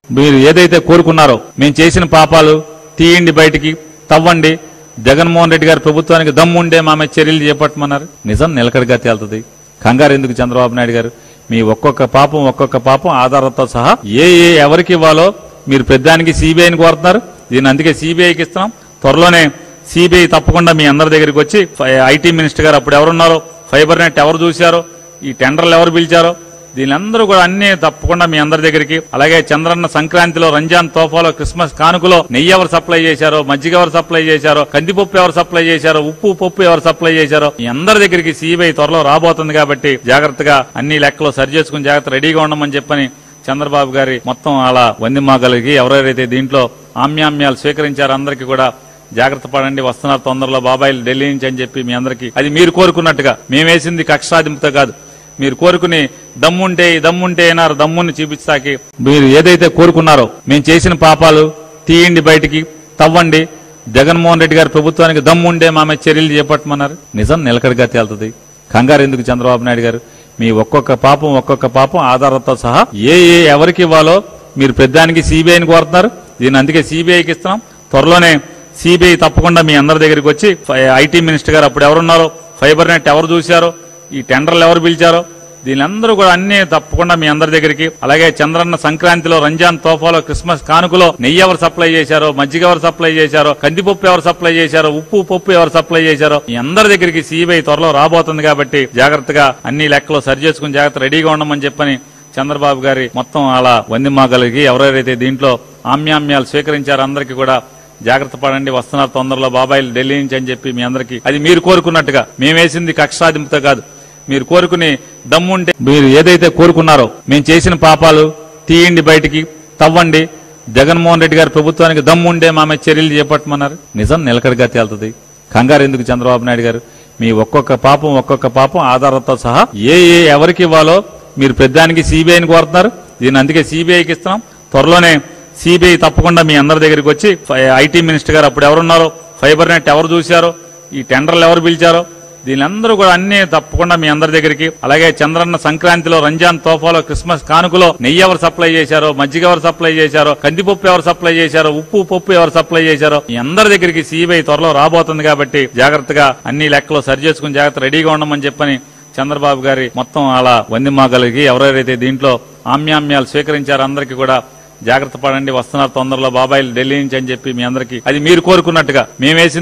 మీరు ఏదైతే కోరుకున్నారో మేము చేసిన పాపాలు తీయండి బయటికి తవ్వండి జగన్మోహన్ రెడ్డి గారి ప్రభుత్వానికి దమ్ముండే మా మీద చర్యలు చేపట్టమన్నారు నిజం నిలకడగా తేలుతుంది కంగారు ఎందుకు చంద్రబాబు నాయుడు గారు మీ ఒక్కొక్క పాపం ఒక్కొక్క పాపం ఆధారాలతో సహా ఏ ఏ ఎవరికి ఇవ్వాలో మీరు పెద్దానికి సిబిఐని కోరుతున్నారు దీన్ని అందుకే సిబిఐకి ఇస్తున్నాం త్వరలోనే సిబిఐ తప్పకుండా మీ అందరి దగ్గరికి వచ్చి ఐటీ మినిస్టర్ గారు అప్పుడు ఎవరున్నారో ఫైబర్ నెట్ ఎవరు చూశారో ఈ టెండర్లు ఎవరు పిలిచారో దీనిలందరూ కూడా అన్ని తప్పకుండా మీ అందరి దగ్గరికి అలాగే చంద్రన్న సంక్రాంతిలో రంజాన్ తోఫాలో క్రిస్మస్ కానుకలో నెయ్యి ఎవరు సప్లై చేశారో మజ్జిగ ఎవరు సప్లై చేశారో కందిపప్పు ఎవరు సప్లై చేశారో ఉప్పు పప్పు ఎవరు సప్లై చేశారో మీ అందరి దగ్గరికి సిబిఐ త్వరలో రాబోతుంది కాబట్టి జాగ్రత్తగా అన్ని లెక్కలు సరి చేసుకుని జాగ్రత్త రెడీగా ఉండమని చెప్పని చంద్రబాబు గారి మొత్తం అలా వంది మాగలిగి ఎవరెవరైతే దీంట్లో ఆమ్యామ్యాలు స్వీకరించారో అందరికీ కూడా జాగ్రత్త పడండి వస్తున్నారు తొందరలో బాబాయిలు ఢిల్లీ నుంచి అని చెప్పి మీ అందరికీ అది మీరు కోరుకున్నట్టుగా మేమేసింది కక్షాదింపుతో కాదు మీరు కోరుకుని దమ్ముంటే ఈ దమ్ముంటే అన్నారు దమ్ముని చూపించాకి మీరు ఏదైతే కోరుకున్నారో మేము చేసిన పాపాలు తీయండి బయటికి తవ్వండి జగన్మోహన్ రెడ్డి గారి ప్రభుత్వానికి దమ్ముండే మా మీద చర్యలు చేపట్టమన్నారు నిజం నిలకడగా తేలుతుంది కంగారు ఎందుకు చంద్రబాబు నాయుడు గారు మీ ఒక్కొక్క పాపం ఒక్కొక్క పాపం ఆధారాలతో సహా ఏ ఏ ఎవరికి ఇవ్వాలో మీరు పెద్దానికి సిబిఐని కోరుతున్నారు దీన్ని అందుకే సిబిఐకి ఇస్తున్నాం త్వరలోనే సిబిఐ తప్పకుండా మీ అందరి దగ్గరికి వచ్చి ఐటీ మినిస్టర్ గారు అప్పుడు ఎవరున్నారో ఫైబర్ నెట్ ఎవరు చూశారో ఈ టెండర్లు ఎవరు పిలిచారో దీనిలందరూ కూడా అన్ని తప్పకుండా మీ అందరి దగ్గరికి అలాగే చంద్రన్న సంక్రాంతిలో రంజాన్ తోఫాలో క్రిస్మస్ కానుకలో నెయ్యి ఎవరు సప్లై చేశారో మజ్జిగ ఎవరు సప్లై చేశారో కందిపప్పు ఎవరు సప్లై చేశారో ఉప్పు పప్పు ఎవరు సప్లై చేశారో మీ అందరి దగ్గరికి సిబిఐ త్వరలో రాబోతుంది కాబట్టి జాగ్రత్తగా అన్ని లెక్కలు సరి చేసుకుని జాగ్రత్త రెడీగా ఉండమని చెప్పని చంద్రబాబు గారి మొత్తం అలా వంది మాగలిగి ఎవరెవరైతే దీంట్లో ఆమ్యామ్యాలు స్వీకరించారో అందరికీ కూడా జాగ్రత్త పడండి వస్తున్నారు తొందరలో బాబాయిలు ఢిల్లీ నుంచి అని చెప్పి మీ అందరికీ అది మీరు కోరుకున్నట్టుగా మేమేసింది కక్షాదింపుతో కాదు మీరు కోరుకుని దమ్ముంటే మీరు ఏదైతే కోరుకున్నారో మేము చేసిన పాపాలు తీయండి బయటికి తవ్వండి జగన్మోహన్ రెడ్డి గారి ప్రభుత్వానికి దమ్ముండే మా మీద చర్యలు చేపట్టమన్నారు నిజం నిలకడగా తేలుతుంది కంగారు ఎందుకు చంద్రబాబు నాయుడు గారు మీ ఒక్కొక్క పాపం ఒక్కొక్క పాపం ఆధారాలతో సహా ఏ ఏ ఎవరికి ఇవ్వాలో మీరు పెద్దానికి సిబిఐని కోరుతున్నారు దీన్ని అందుకే సిబిఐకి ఇస్తున్నాం త్వరలోనే సిబిఐ తప్పకుండా మీ అందరి దగ్గరికి వచ్చి ఐటీ మినిస్టర్ గారు అప్పుడు ఎవరున్నారో ఫైబర్ నెట్ ఎవరు చూశారో ఈ టెండర్లు ఎవరు పిలిచారో దీనిలందరూ కూడా అన్ని తప్పకుండా మీ అందరి దగ్గరికి అలాగే చంద్రన్న సంక్రాంతిలో రంజాన్ తోఫాలో క్రిస్మస్ కానుకలో నెయ్యి ఎవరు సప్లై చేశారో మజ్జిగ ఎవరు సప్లై చేశారో కందిపప్పు ఎవరు సప్లై చేశారో ఉప్పు పప్పు ఎవరు సప్లై చేశారో మీ అందరి దగ్గరికి సిబిఐ త్వరలో రాబోతుంది కాబట్టి జాగ్రత్తగా అన్ని లెక్కలు సరి చేసుకుని జాగ్రత్త రెడీగా ఉండమని చెప్పని చంద్రబాబు గారి మొత్తం అలా వంది మాగలిగి ఎవరెవరైతే దీంట్లో ఆమ్యామ్యాలు స్వీకరించారో అందరికీ కూడా జాగ్రత్త పడండి వస్తున్నారు తొందరలో బాబాయిలు ఢిల్లీ నుంచి అని చెప్పి మీ అందరికీ అది మీరు కోరుకున్నట్టుగా మేమేసింది కక్షాదింపుతో కాదు మీరు కోరుకుని దమ్ముంటే ఈ దమ్ముంటే అన్నారు దమ్ముని చూపించాకి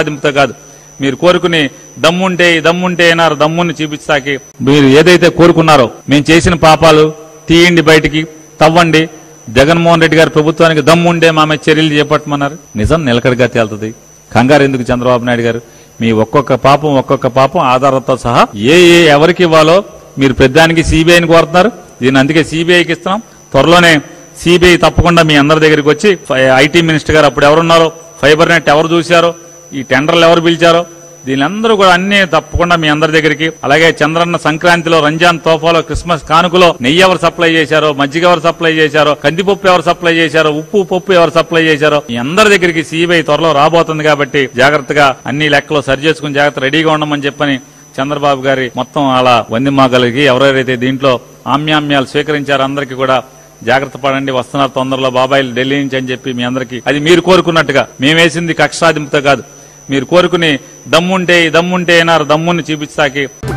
మీరు ఏదైతే కోరుకున్నారో మేము చేసిన పాపాలు తీయండి బయటికి తవ్వండి జగన్మోహన్ రెడ్డి గారి ప్రభుత్వానికి దమ్ముండే మా మీద చర్యలు చేపట్టమన్నారు నిజం నిలకడగా తేలుతుంది కంగారు ఎందుకు చంద్రబాబు నాయుడు గారు మీ ఒక్కొక్క పాపం ఒక్కొక్క పాపం ఆధారాలతో సహా ఏ ఏ ఎవరికి ఇవ్వాలో మీరు పెద్దానికి సిబిఐని కోరుతున్నారు దీన్ని అందుకే సిబిఐకి ఇస్తున్నాం త్వరలోనే సిబిఐ తప్పకుండా మీ అందరి దగ్గరికి వచ్చి ఐటీ మినిస్టర్ గారు అప్పుడు ఎవరున్నారో ఫైబర్ నెట్ ఎవరు చూశారో ఈ టెండర్లు ఎవరు పిలిచారో దీనిలందరూ కూడా అన్ని తప్పకుండా మీ అందరి దగ్గరికి అలాగే చంద్రన్న సంక్రాంతిలో రంజాన్ తోఫాలో క్రిస్మస్ కానుకలో నెయ్యి ఎవరు సప్లై చేశారో మజ్జిగ ఎవరు సప్లై చేశారో కందిపప్పు ఎవరు సప్లై చేశారో ఉప్పు పప్పు ఎవరు సప్లై చేశారో మీ అందరి దగ్గరికి సిబిఐ త్వరలో రాబోతుంది కాబట్టి జాగ్రత్తగా అన్ని లెక్కలు సరి చేసుకుని జాగ్రత్త రెడీగా ఉండమని చెప్పని చంద్రబాబు గారి మొత్తం అలా వంది మాగలిగి ఎవరెవరైతే దీంట్లో ఆమ్యామ్యాలు స్వీకరించారో అందరికీ కూడా జాగ్రత్త పడండి వస్తున్నారు తొందరలో బాబాయిలు ఢిల్లీ నుంచి అని చెప్పి మీ అందరికీ అది మీరు కోరుకున్నట్టుగా మేమేసింది కక్షాదింపుతో కాదు మీరు కోరుకుని దమ్ముంటే ఈ దమ్ముంటే అన్నారు దమ్ముని చూపించాకి